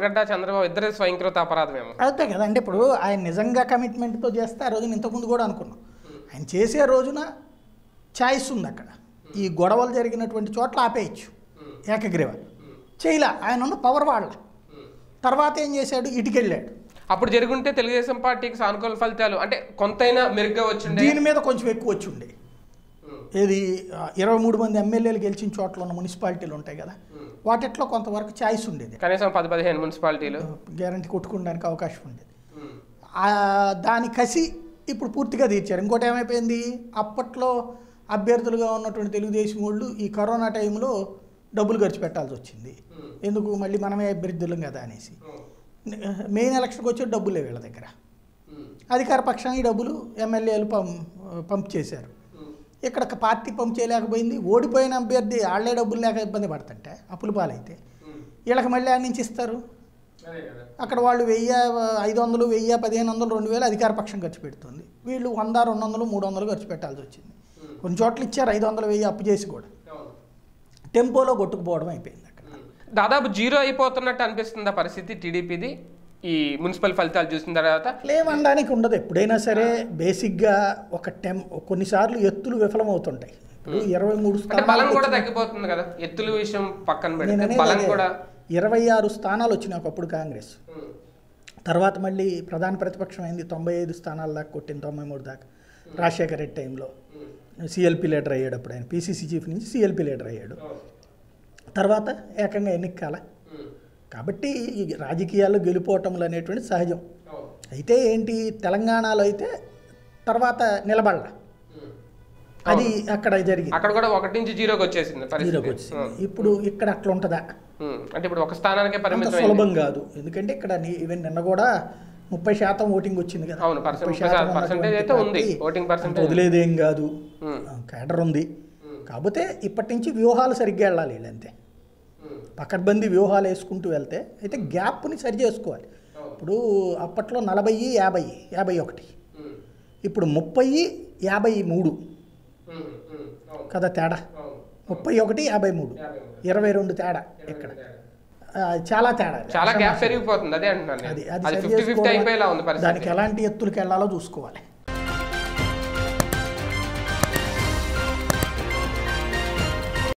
నిమ్మగడ్డ చంద్రబాబు ఇద్దరు స్వయంకృత అపరాధమేమో అంతే కదా అంటే ఇప్పుడు ఆయన నిజంగా కమిట్మెంట్తో చేస్తే ఆ రోజున ఇంతకుముందు కూడా అనుకున్నాం ఆయన చేసే రోజున ఛాయిస్ ఉంది అక్కడ ఈ గొడవలు జరిగినటువంటి చోట్ల ఆపేయచ్చు ఏకగ్రీవ చేయలా ఆయన ఉన్న పవర్ వాళ్ళ తర్వాత ఏం చేశాడు ఇటుకెళ్ళాడు అప్పుడు జరుగుంటే తెలుగుదేశం పార్టీకి సానుకూల ఫలితాలు అంటే కొంతైనా మెరుగ్గా వచ్చిండే దీని మీద కొంచెం ఎక్కువ వచ్చి ఉండే ఏది ఆ, ఇరవై మూడు మంది ఎమ్మెల్యేలు గెలిచిన చోట్ల ఉన్న మున్సిపాలిటీలు ఉంటాయి కదా వాటిట్లో కొంతవరకు ఛాయిస్ ఉండేది కనీసం పది పదిహేను మున్సిపాలిటీలు గ్యారంటీ కొట్టుకోవడానికి అవకాశం ఉండేది ఆ, దాని కసి ఇప్పుడు పూర్తిగా తీర్చారు ఇంకోటి ఏమైపోయింది అప్పట్లో అభ్యర్థులుగా ఉన్నటువంటి తెలుగుదేశం వాళ్ళు ఈ కరోనా టైంలో డబ్బులు ఖర్చు పెట్టాల్సి వచ్చింది ఎందుకు మళ్ళీ మనమే అభ్యర్థులం కదా అనేసి మెయిన్ ఎలక్షన్కి వచ్చే డబ్బులే వీళ్ళ దగ్గర అధికార పక్షానికి డబ్బులు ఎమ్మెల్యేలు పం పంప్ చేశారు ఇక్కడ ఒక పార్టీ పంప్ చేయలేకపోయింది ఓడిపోయిన అభ్యర్థి వాళ్ళే డబ్బులు లేక ఇబ్బంది పడుతుంటే అప్పుల పాలైతే వీళ్ళకి మళ్ళీ ఆడ నుంచి ఇస్తారు అక్కడ వాళ్ళు వెయ్యి ఐదు వందలు వెయ్యి పదిహేను వందలు రెండు వేలు అధికార పక్షం ఖర్చు పెడుతుంది వీళ్ళు వంద రెండు వందలు మూడు వందలు ఖర్చు పెట్టాల్సి వచ్చింది కొన్ని చోట్ల ఇచ్చారు ఐదు వందలు వెయ్యి అప్పు చేసి కూడా టెంపోలో కొట్టుకుపోవడం అయిపోయింది అక్కడ దాదాపు జీరో అయిపోతున్నట్టు అనిపిస్తుంది ఆ పరిస్థితి టీడీపీది ఈ మున్సిపల్ ఫలితాలు చూసిన తర్వాత లేవనడానికి ఉండదు ఎప్పుడైనా సరే బేసిక్గా ఒక టెం కొన్నిసార్లు ఎత్తులు విఫలమవుతుంటాయి ఇప్పుడు ఇరవై మూడు అంటే బలం కూడా స్థానాలు తగ్గిపోతుంది కదా ఎత్తుల విషయం పక్కన నేను పెడితే అనేది బలం అదే. కూడా ఇరవై ఆరు స్థానాలు వచ్చినాయి ఒకప్పుడు కాంగ్రెస్ తర్వాత మళ్ళీ ప్రధాన ప్రతిపక్షం అయింది తొంభై ఐదు స్థానాల దాకా కొట్టింది తొంభై మూడు దాకా రాజశేఖర రెడ్డి టైంలో సిఎల్పి లీడర్ అయ్యాడు అప్పుడు ఆయన పీసీసీ చీఫ్ నుంచి సిఎల్పి లీడర్ అయ్యాడు తర్వాత ఏకంగా ఎన్నికల కాబట్టి ఈ రాజకీయాల్లో గెలుపోవటములు అనేటువంటి సహజం అయితే ఏంటి తెలంగాణలో అయితే తర్వాత నిలబడాల అది అక్కడ జరిగింది అక్కడ కూడా ఒకటి నుంచి జీరోకి వచ్చేసింది జీరోకి పరిస్థితి వచ్చింది ఇప్పుడు ఇక్కడ అట్లా ఉంటుందా ఉమ్. అంటే ఇప్పుడు ఒక స్థానానికే అంత పరిమితం సులభం కాదు ఎందుకంటే ఇక్కడ నీ- ఈవెన్ నిన్న కూడా ముప్పై శాతం ఓటింగ్ వచ్చింది కదా అవును, percent- 30 శాతం percentage ఉన్నటువంటి అయితే ఉంది. Party Voting percentage. అంత వదిలేదేం కాదు ఉమ్. కేడర్ ఉంది కాకపోతే ఇప్పటి నుంచి వ్యూహాలు సరిగ్గా వెళ్ళాలి వీళ్ళంతే పకడ్బందీ వ్యూహాలు వేసుకుంటూ వెళ్తే అయితే గ్యాప్ని సరి చేసుకోవాలి ఇప్పుడు అప్పట్లో నలభై యాభై యాభై ఒకటి ఇప్పుడు ముప్పై యాభై మూడు కదా తేడా ముప్పై ఒకటి యాభై మూడు ఇరవై రెండు తేడా ఇక్కడ ఆ, చాలా తేడా చాలా గ్యాప్ పెరిగిపోతుంది అదే అంటున్నాను నేను. అది అది అది సరి ఫిఫ్టీ ఫిఫ్టీ చేసుకోవడం- అయిపోయేలా ఉంది దానికి పరిస్థితి ఎలాంటి ఎత్తులకు వెళ్ళాలో చూసుకోవాలి